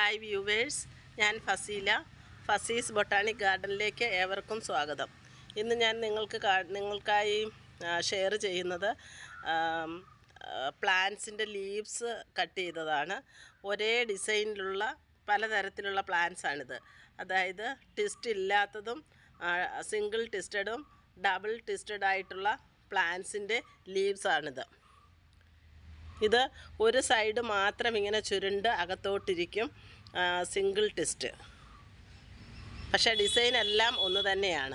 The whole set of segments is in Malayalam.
ഹായ് വ്യൂവേഴ്സ് ഞാൻ ഫസീല ഫസീസ് ബൊട്ടാണിക് ഗാർഡനിലേക്ക് ഏവർക്കും സ്വാഗതം ഇന്ന് ഞാൻ നിങ്ങൾക്ക് കാ- നിങ്ങൾക്കായി ഷെയർ ചെയ്യുന്നത് പ്ലാന്റ്സിൻ്റെ ലീവ്സ് കട്ട് ചെയ്തതാണ് ഒരേ ഡിസൈനിലുള്ള പലതരത്തിലുള്ള പ്ലാന്റ്സ് ആണിത് അതായത് ടിസ്റ്റ് ഇല്ലാത്തതും സിംഗിൾ ടിസ്റ്റഡും ഡബിൾ ടിസ്റ്റഡ് ആയിട്ടുള്ള പ്ലാന്റ്സിൻ്റെ ലീവ്സ് ആണിത് ഇത് ഒരു സൈഡ് മാത്രം ഇങ്ങനെ ചുരുണ്ട് അകത്തോട്ടിരിക്കും സിംഗിൾ ടെസ്റ്റ് പക്ഷേ ഡിസൈൻ എല്ലാം ഒന്ന് തന്നെയാണ്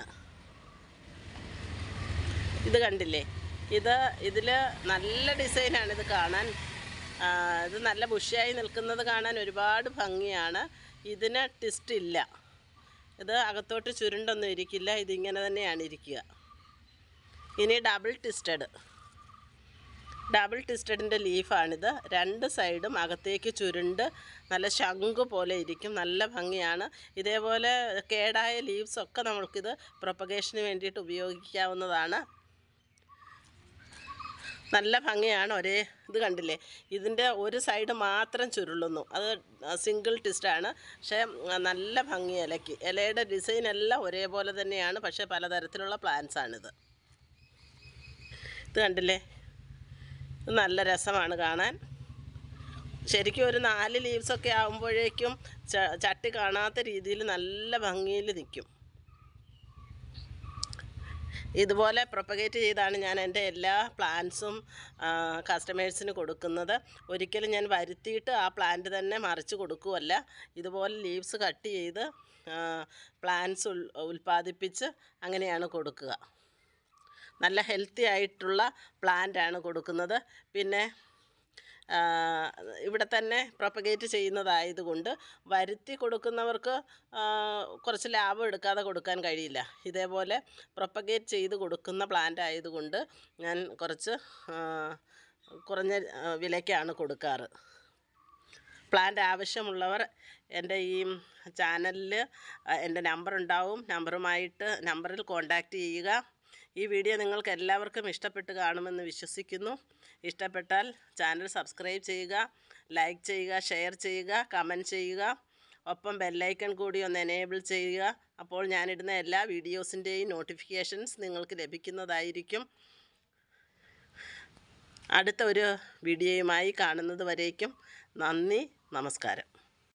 ഇത് കണ്ടില്ലേ ഇത് ഇതിൽ നല്ല ഡിസൈനാണ് ഇത് കാണാൻ ആ, ഇത് നല്ല ബുഷിയായി നിൽക്കുന്നത് കാണാൻ ഒരുപാട് ഭംഗിയാണ് ഇതിന് ടിസ്റ്റ് ഇല്ല ഇത് അകത്തോട്ട് ചുരുണ്ടൊന്നും ഇരിക്കില്ല ഇതിങ്ങനെ തന്നെയാണ് ഇരിക്കുക ഇനി ഡബിൾ ടിസ്റ്റഡ് ഡബിൾ ടിസ്റ്റഡിൻ്റെ ലീഫാണിത് രണ്ട് സൈഡും അകത്തേക്ക് ചുരുണ്ട് നല്ല ശംഖു പോലെ ഇരിക്കും നല്ല ഭംഗിയാണ് ഇതേപോലെ കേടായ ലീവ്സൊക്കെ നമ്മൾക്കിത് പ്രൊപ്പഗേഷന് വേണ്ടിയിട്ട് ഉപയോഗിക്കാവുന്നതാണ് നല്ല ഭംഗിയാണ് ഒരേ ഇത് കണ്ടില്ലേ ഇതിൻ്റെ ഒരു സൈഡ് മാത്രം ചുരുളുന്നു അത് സിംഗിൾ ടിസ്റ്റാണ് പക്ഷേ നല്ല ഭംഗി ഇലയ്ക്ക് ഇലയുടെ ഡിസൈൻ എല്ലാം ഒരേപോലെ തന്നെയാണ് പക്ഷേ പലതരത്തിലുള്ള പ്ലാന്റ്സ് ആണിത് ഇത് കണ്ടില്ലേ ഇത് നല്ല രസമാണ് കാണാൻ ശരിക്കും ഒരു നാല് ലീവ്സൊക്കെ ആകുമ്പോഴേക്കും ച- ചട്ടി കാണാത്ത രീതിയിൽ നല്ല ഭംഗിയിൽ നിൽക്കും ഇതുപോലെ പ്രൊപ്പഗേറ്റ് ചെയ്താണ് ഞാൻ എൻ്റെ എല്ലാ പ്ലാന്റ്സും കസ്റ്റമേഴ്സിന് കൊടുക്കുന്നത് ഒരിക്കലും ഞാൻ വരുത്തിയിട്ട് ആ പ്ലാന്റ് തന്നെ മറിച്ച് കൊടുക്കുകയല്ല ഇതുപോലെ ലീവ്സ് കട്ട് ചെയ്ത് പ്ലാന്റ്സ് ഉൽ ഉൽപ്പാദിപ്പിച്ച് അങ്ങനെയാണ് കൊടുക്കുക നല്ല ഹെൽത്തി ആയിട്ടുള്ള പ്ലാന്റ് ആണ് കൊടുക്കുന്നത് പിന്നെ ആ, ഇവിടെ തന്നെ പ്രൊപ്പഗേറ്റ് ചെയ്യുന്നതായതുകൊണ്ട് വരുത്തി കൊടുക്കുന്നവർക്ക് ആ, കുറച്ച് ലാഭം എടുക്കാതെ കൊടുക്കാൻ കഴിയില്ല ഇതേപോലെ പ്രൊപ്പഗേറ്റ് ചെയ്ത് കൊടുക്കുന്ന പ്ലാന്റ് ആയതുകൊണ്ട് ഞാൻ കുറച്ച് ആ, കുറഞ്ഞ ആ, വിലയ്ക്കാണ് കൊടുക്കാറ് പ്ലാന്റ് ആവശ്യമുള്ളവർ എൻ്റെ ഈ ചാനലിൽ എൻ്റെ നമ്പർ ഉണ്ടാവും നമ്പറുമായിട്ട് നമ്പറിൽ കോൺടാക്റ്റ് ചെയ്യുക ഈ വീഡിയോ നിങ്ങൾക്ക് എല്ലാവർക്കും ഇഷ്ടപ്പെട്ട് കാണുമെന്ന് വിശ്വസിക്കുന്നു ഇഷ്ടപ്പെട്ടാൽ ചാനൽ സബ്സ്ക്രൈബ് ചെയ്യുക ലൈക്ക് ചെയ്യുക ഷെയർ ചെയ്യുക കമൻറ്റ് ചെയ്യുക ഒപ്പം ബെല്ലൈക്കൺ കൂടി ഒന്ന് എനേബിൾ ചെയ്യുക അപ്പോൾ ഞാനിടുന്ന എല്ലാ വീഡിയോസിൻ്റെയും നോട്ടിഫിക്കേഷൻസ് നിങ്ങൾക്ക് ലഭിക്കുന്നതായിരിക്കും അടുത്ത ഒരു വീഡിയോയുമായി കാണുന്നത് വരേക്കും നന്ദി നമസ്കാരം